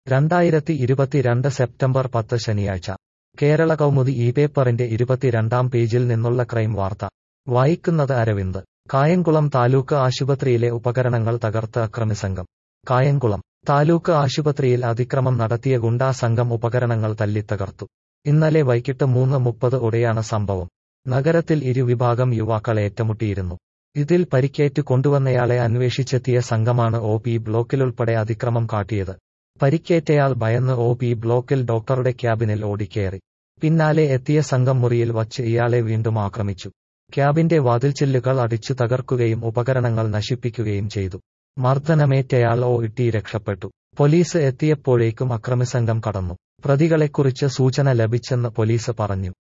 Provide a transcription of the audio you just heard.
രണ്ടായിരത്തി ഇരുപത്തിരണ്ട് സെപ്റ്റംബർ പത്ത് ശനിയാഴ്ച കേരള കൗമുദി ഈ പേപ്പറിന്റെ ഇരുപത്തിരണ്ടാം പേജിൽ നിന്നുള്ള ക്രൈം വാർത്ത വായിക്കുന്നത് അരവിന്ദ് കായംകുളം താലൂക്ക് ആശുപത്രിയിലെ ഉപകരണങ്ങൾ തകർത്ത് അക്രമിസംഘം കായംകുളം താലൂക്ക് ആശുപത്രിയിൽ അതിക്രമം നടത്തിയ ഗുണ്ടാ സംഘം ഉപകരണങ്ങൾ തല്ലിത്തകർത്തു ഇന്നലെ വൈകിട്ട് മൂന്ന് മുപ്പത് ഓടെയാണ് സംഭവം നഗരത്തിൽ ഇരുവിഭാഗം യുവാക്കൾ ഏറ്റുമുട്ടിയിരുന്നു ഇതിൽ പരിക്കേറ്റ് കൊണ്ടുവന്നയാളെ അന്വേഷിച്ചെത്തിയ സംഘമാണ് ഒ പി ബ്ലോക്കിലുൾപ്പെടെ അതിക്രമം കാട്ടിയത് പരിക്കേറ്റയാൾ ഭയന്ന് ഒ പി ബ്ലോക്കിൽ ഡോക്ടറുടെ ക്യാബിനിൽ ഓടിക്കേറി പിന്നാലെ എത്തിയ സംഘം മുറിയിൽ വച്ച് ഇയാളെ വീണ്ടും ആക്രമിച്ചു ക്യാബിന്റെ വാതിൽച്ചില്ലുകൾ അടിച്ചു തകർക്കുകയും ഉപകരണങ്ങൾ നശിപ്പിക്കുകയും ചെയ്തു മർദ്ദനമേറ്റയാൾ ഓ ഇട്ടി രക്ഷപ്പെട്ടു പോലീസ് എത്തിയപ്പോഴേക്കും അക്രമിസംഘം കടന്നു പ്രതികളെക്കുറിച്ച് സൂചന ലഭിച്ചെന്ന് പോലീസ് പറഞ്ഞു